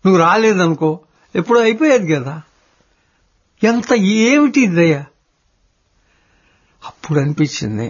నువ్వు రాలేదనుకో ఎప్పుడో అయిపోయేది కదా ఎంత ఏమిటి దయ అప్పుడు అనిపించింది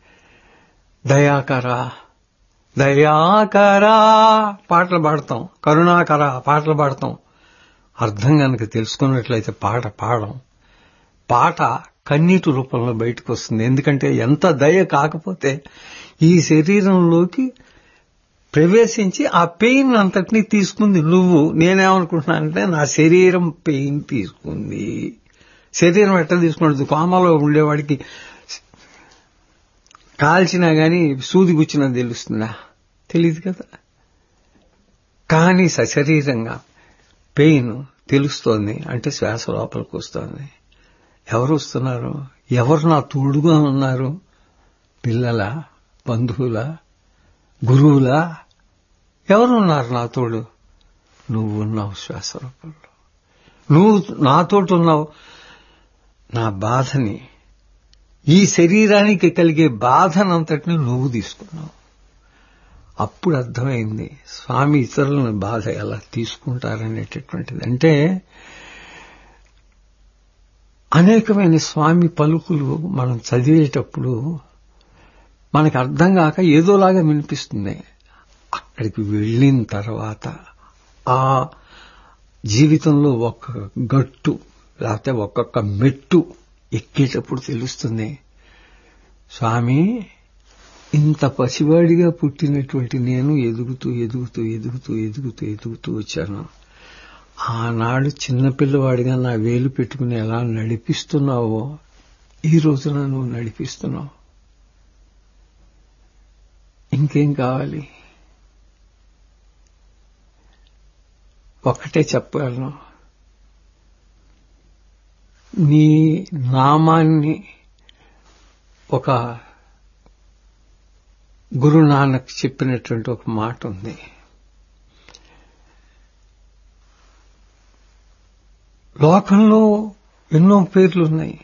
దయాకరా దయాకరా పాటలు పాడతాం కరుణాకర పాటలు పాడతాం అర్థం కనుక తెలుసుకున్నట్లయితే పాట పాడడం పాట కన్నీటి రూపంలో బయటకు వస్తుంది ఎందుకంటే ఎంత దయ కాకపోతే ఈ శరీరంలోకి ప్రవేశించి ఆ పెయిన్ అంతటినీ తీసుకుంది నువ్వు నేనేమనుకుంటున్నానంటే నా శరీరం పెయిన్ తీసుకుంది శరీరం ఎట్లా తీసుకున్నది కోమలో ఉండేవాడికి కాల్చినా గాని సూది గుచ్చినా తెలుస్తుందా తెలియదు కదా కానీ సశరీరంగా పెయిన్ తెలుస్తోంది అంటే శ్వాస లోపలికి వస్తోంది ఎవరు వస్తున్నారు ఎవరు నా తోడుగా ఉన్నారు పిల్లల బంధువుల గురువుల ఎవరున్నారు నా తోడు నువ్వు ఉన్నావు శ్వాస రూపంలో నువ్వు నాతోటి ఉన్నావు నా బాధని ఈ శరీరానికి కలిగే బాధనంతటిని నువ్వు తీసుకున్నావు అప్పుడు అర్థమైంది స్వామి ఇతరులను బాధ ఎలా తీసుకుంటారనేటటువంటిది అంటే అనేకమైన స్వామి పలుకులు మనం చదివేటప్పుడు మనకు అర్థం కాక ఏదోలాగా వినిపిస్తుంది అక్కడికి వెళ్ళిన తర్వాత ఆ జీవితంలో ఒక్క గట్టు లేకపోతే ఒక్కొక్క మెట్టు ఎక్కేటప్పుడు తెలుస్తుంది స్వామి ఇంత పసివాడిగా పుట్టినటువంటి నేను ఎదుగుతూ ఎదుగుతూ ఎదుగుతూ ఎదుగుతూ ఎదుగుతూ వచ్చాను ఆనాడు చిన్నపిల్లవాడిగా నా వేలు పెట్టుకుని ఎలా నడిపిస్తున్నావో ఈ రోజున నువ్వు నడిపిస్తున్నావు ఇంకేం కావాలి ఒక్కటే చెప్పగలను నీ నామాన్ని ఒక గురు నానక్ చెప్పినటువంటి ఒక మాట ఉంది లోకంలో ఎన్నో పేర్లు ఉన్నాయి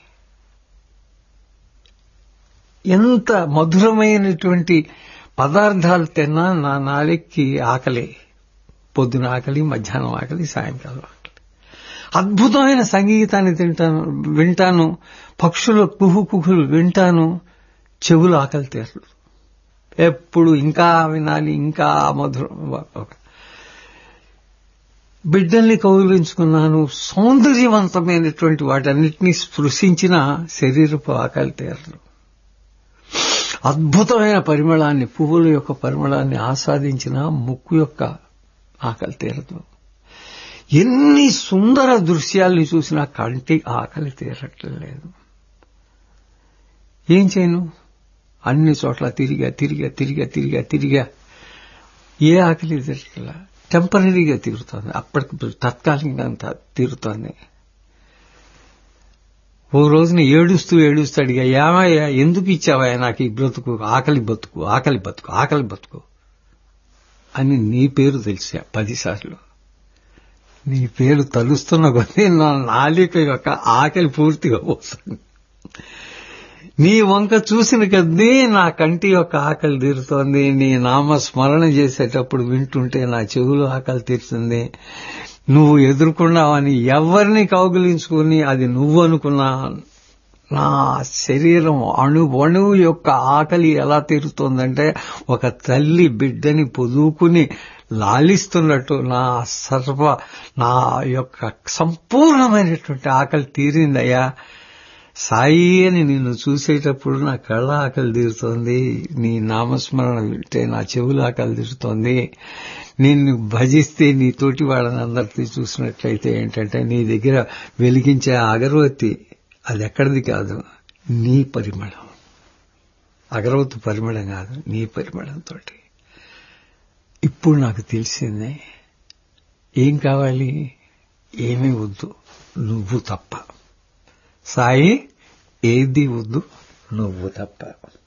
ఎంత మధురమైనటువంటి పదార్థాలు తిన్నా నా నాలికి ఆకలి పొద్దున ఆకలి మధ్యాహ్నం ఆకలి సాయంకాలం ఆకలి అద్భుతమైన సంగీతాన్ని తింటాను వింటాను పక్షుల కుహు కుహులు వింటాను చెవులు ఆకలి తీరలు ఎప్పుడు ఇంకా వినాలి ఇంకా మధురం బిడ్డల్ని కౌగిలించుకున్నాను సౌందర్యవంతమైనటువంటి వాటన్నిటినీ స్పృశించిన శరీరపు ఆకలి తీరలు అద్భుతమైన పరిమళాన్ని పువ్వుల యొక్క పరిమళాన్ని ఆస్వాదించిన ముక్కు యొక్క ఆకలి తీరదు ఎన్ని సుందర దృశ్యాల్ని చూసినా కంటి ఆకలి తీరట్లేదు ఏం చేయను అన్ని చోట్ల తిరిగా తిరిగా తిరిగా తిరిగా తిరిగా ఏ ఆకలి తీరట్లా టెంపరీగా తీరుతోంది అప్పటికి తత్కాలికంగా తీరుతోంది ఓ రోజున ఏడుస్తూ ఏడుస్తూ అడిగా ఏమయ్యా ఎందుకు ఇచ్చావా నాకు ఈ బ్రతుకు ఆకలి బతుకు ఆకలి బతుకు ఆకలి బతుకు అని నీ పేరు తెలిసా పదిసార్లు నీ పేరు తలుస్తున్న కొద్దీ నా నాలిక యొక్క ఆకలి పూర్తిగా పోతుంది నీ వంక చూసిన కొద్దీ నా కంటి యొక్క ఆకలి తీరుతోంది నీ నామ స్మరణ చేసేటప్పుడు వింటుంటే నా చెవులు ఆకలి తీరుతుంది నువ్వు ఎదుర్కొన్నావని ఎవరిని కౌగిలించుకుని అది నువ్వు అనుకున్నా నా శరీరం అణు అణువు యొక్క ఆకలి ఎలా తీరుతోందంటే ఒక తల్లి బిడ్డని పొదువుకుని లాలిస్తున్నట్టు నా సర్వ నా యొక్క సంపూర్ణమైనటువంటి ఆకలి తీరిందయ్యా సాయి అని నిన్ను చూసేటప్పుడు నా కళ్ళ ఆకలి తీరుతోంది నీ నామస్మరణ వింటే నా చెవులు ఆకలి తీరుతోంది నిన్ను భజిస్తే నీ తోటి వాళ్ళని అందరినీ చూసినట్లయితే ఏంటంటే నీ దగ్గర వెలిగించే అగరవత్తి అది ఎక్కడిది కాదు నీ పరిమళం అగరవత్తి పరిమళం కాదు నీ పరిమళంతో ఇప్పుడు నాకు తెలిసిందే ఏం కావాలి ఏమీ వద్దు నువ్వు తప్ప సాయి ఏది వద్దు నువ్వు తప్ప